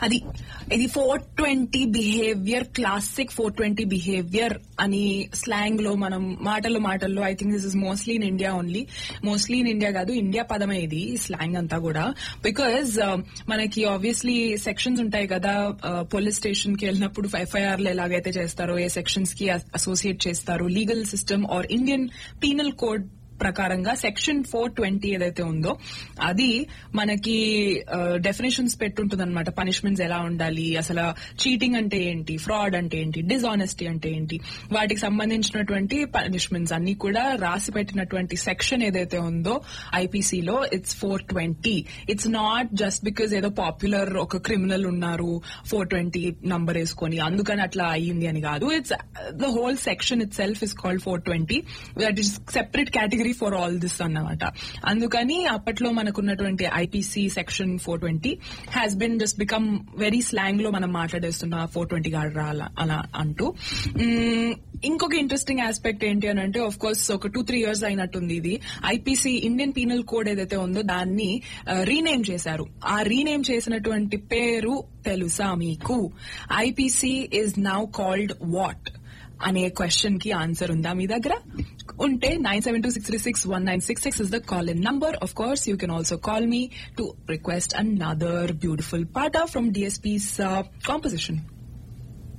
అది ఇది four twenty behaviour classic four twenty behaviour అని స్లాంగ్ లో మనం మాటలు మాటల్లో I think this is mostly in India only mostly in India కాదు ఇండియా పదమే ఇది స్లాంగ్ అంతా కూడా బికాజ్ మనకి ఆబ్వియస్లీ సెక్షన్స్ ఉంటాయి కదా పోలీస్ స్టేషన్ కి వెళ్ళినప్పుడు ఎఫ్ఐఆర్ ఎలాగైతే చేస్తారో ఏ సెక్షన్స్ కి అసోసియేట్ చేస్తారు legal system or Indian penal code ప్రకారంగా సెక్షన్ ఫోర్ ట్వంటీ ఏదైతే ఉందో అది మనకి డెఫినేషన్స్ పెట్టుంటుంది అనమాట పనిష్మెంట్స్ ఎలా ఉండాలి అసలు చీటింగ్ అంటే ఏంటి ఫ్రాడ్ అంటే ఏంటి డిజానెస్టీ అంటే ఏంటి వాటికి సంబంధించినటువంటి పనిష్మెంట్స్ అన్ని కూడా రాసి పెట్టినటువంటి సెక్షన్ ఏదైతే ఉందో ఐపీసీలో it's four twenty it's not just because ఏదో పాపులర్ ఒక క్రిమినల్ ఉన్నారు ఫోర్ ట్వంటీ నంబర్ వేసుకొని అందుకని అట్లా అయ్యింది అని కాదు it's the whole section itself is called four twenty that is separate category for all this అన్నమాట అందుకని అప్పట్లో మనకున్నటువంటి IPC section four twenty has been just become very slang లో మనం మాట్లాడేస్తున్న ఫోర్ ట్వంటీ గార్డ్ రా అలా అంటూ ఇంకొక ఇంట్రెస్టింగ్ ఆస్పెక్ట్ ఏంటి అని అంటే ఆఫ్ కోర్స్ ఒక టూ త్రీ ఇయర్స్ అయినట్టుంది ఇది ఐపీసీ ఇండియన్ పీనల్ కోడ్ ఏదైతే ఉందో దాన్ని రీనేమ్ చేశారు ఆ రీనేమ్ చేసినటువంటి పేరు తెలుసా మీకు IPC is now called what అనే క్వశ్చన్ కి ఆన్సర్ ఉందా మీ దగ్గర ఉంటే nine seven two six three six one nine six six is the call in number of course you can also call me to request another beautiful part from DSP's composition